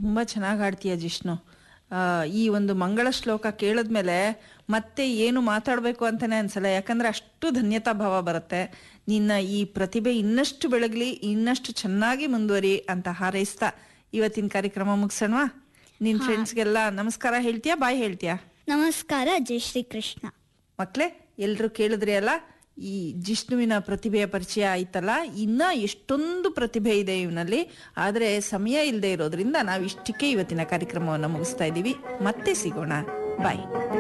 ತುಂಬ ಚೆನ್ನಾಗಿ ಹಾಡ್ತೀಯ ಜಿಷ್ಣು ಆ, ಈ ಒಂದು ಮಂಗಳ ಶ್ಲೋಕ ಕೇಳಿದ್ಮೇಲೆ ಮತ್ತೆ ಏನು ಮಾತಾಡಬೇಕು ಅಂತಾನೆ ಅನ್ಸಲ್ಲ ಯಾಕಂದ್ರೆ ಅಷ್ಟು ಧನ್ಯತಾ ಭಾವ ಬರುತ್ತೆ ನಿನ್ನ ಈ ಪ್ರತಿಭೆ ಇನ್ನಷ್ಟು ಬೆಳಗ್ಲಿ ಇನ್ನಷ್ಟು ಚೆನ್ನಾಗಿ ಮುಂದುವರಿ ಅಂತ ಹಾರೈಸ್ತಾ ಇವತ್ತಿನ ಕಾರ್ಯಕ್ರಮ ಮುಗಿಸೋಣವಾ ನಿನ್ ಫ್ರೆಂಡ್ಸ್ಗೆಲ್ಲ ನಮಸ್ಕಾರ ಹೇಳ್ತೀಯಾ ಬಾಯ್ ಹೇಳ್ತೀಯಾ ನಮಸ್ಕಾರ ಜೈ ಶ್ರೀ ಕೃಷ್ಣ ಮಕ್ಳೇ ಎಲ್ರು ಕೇಳಿದ್ರಿ ಅಲ್ಲ ಈ ಜಿಷ್ಣುವಿನ ಪ್ರತಿಭೆಯ ಪರಿಚಯ ಆಯ್ತಲ್ಲ ಇನ್ನ ಎಷ್ಟೊಂದು ಪ್ರತಿಭೆ ಇದೆ ಇವನಲ್ಲಿ ಆದ್ರೆ ಸಮಯ ಇಲ್ಲದೆ ಇರೋದ್ರಿಂದ ನಾವು ಇಷ್ಟಕ್ಕೆ ಇವತ್ತಿನ ಕಾರ್ಯಕ್ರಮವನ್ನು ಮುಗಿಸ್ತಾ ಇದ್ದೀವಿ ಮತ್ತೆ ಸಿಗೋಣ ಬಾಯ್